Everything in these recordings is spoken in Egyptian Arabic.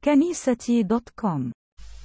كنيستي دوت كوم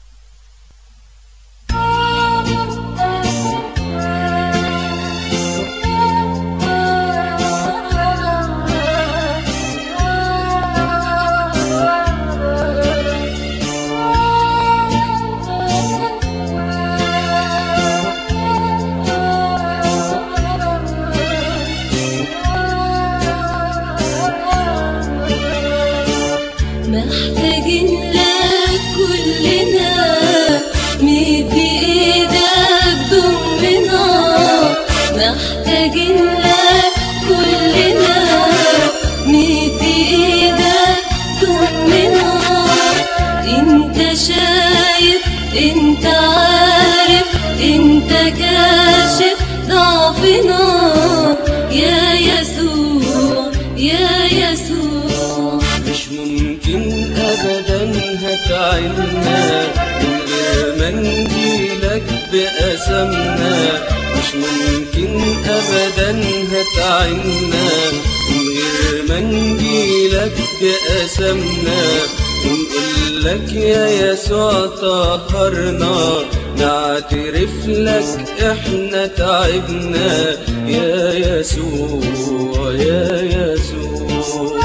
محتاجين لك كلنا مد ايدك ضمنا محتاجين لك كلنا مد ايدك ضمنا انت شايف انت عارف انت كاشف ضعفنا يا يسوع يا يسوع مش ممكن ابدا هتعنا من غير ما نجيلك بقسمنا مش ممكن ابدا هتعنا من غير ما نجيلك بقسمنا ونقول لك يا يسوع طهرنا نعترف لك احنا تعبنا يا يسوع يا يسوع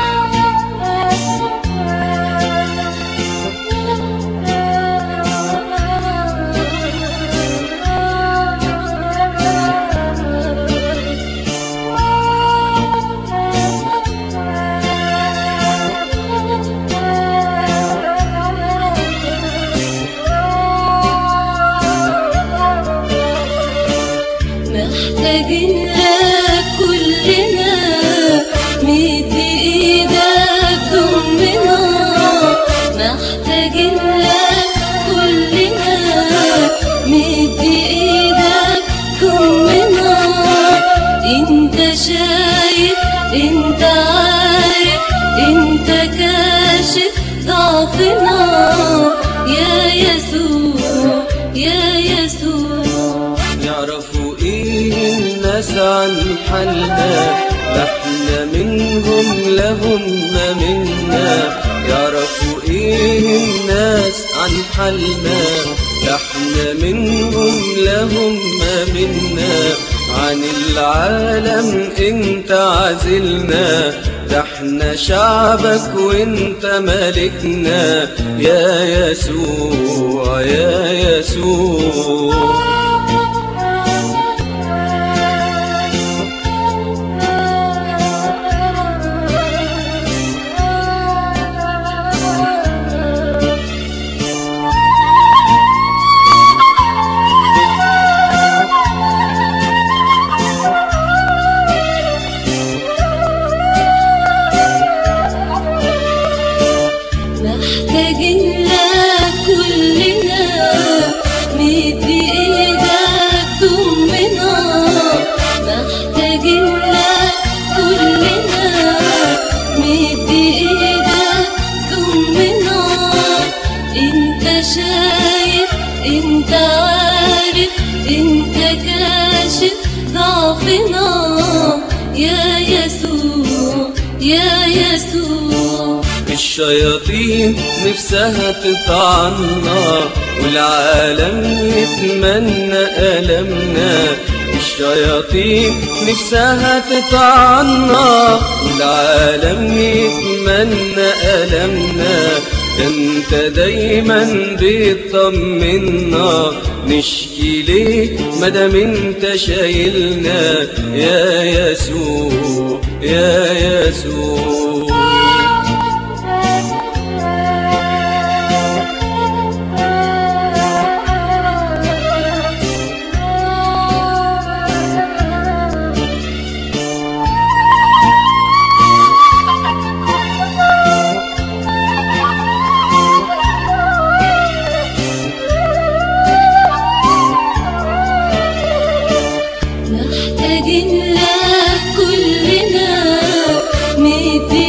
محتاجين لك كلنا مد ايدك ضمنا محتاجين لك كلنا مد ايدك ضمنا انت شايف انت عارف انت كاشف ضعفنا يا يسوع يا يسوع يعرفوا ايه الناس عن حالنا لا احنا منهم لهم ما منا يعرفوا ايه الناس عن حالنا لا احنا منهم لهم ما منا عن العالم انت عزلنا ده احنا شعبك وانت ملكنا يا يسوع يا يسوع محتاجين لك كلنا مد ايدك ضمنا محتاجين لك كلنا مد ايدك ضمنا انت شايف انت عارف انت كاشف ضعفنا يا يسوع يا يسوع الشياطين نفسها تطعنا والعالم يتمنى ألمنا الشياطين نفسها تطعنا والعالم يتمنى ألمنا ده انت دايما بتطمنا نشكي ليه مادام انت شايلنا يا يسوع يا يسوع محتاجين لك كلنا مد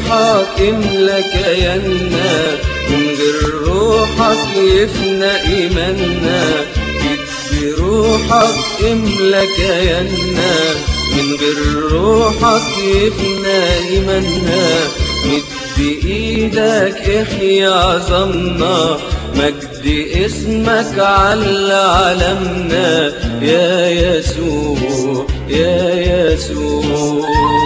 بروحك املى كياننا من غير روحك يفنى إيماننا جيت بروحك املى كياننا من غير روحك يفنى إيماننا مد ايدك احيي عظمنا مجد اسمك على علمنا يا يسوع يا يسوع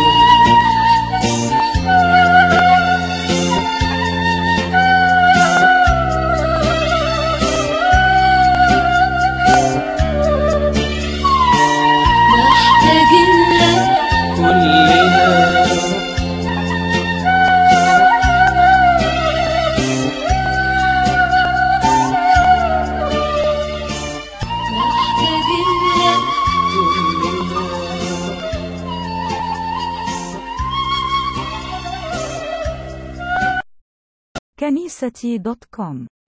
محتاجين لك كلنا محتاجين لك كنيستي دوت كوم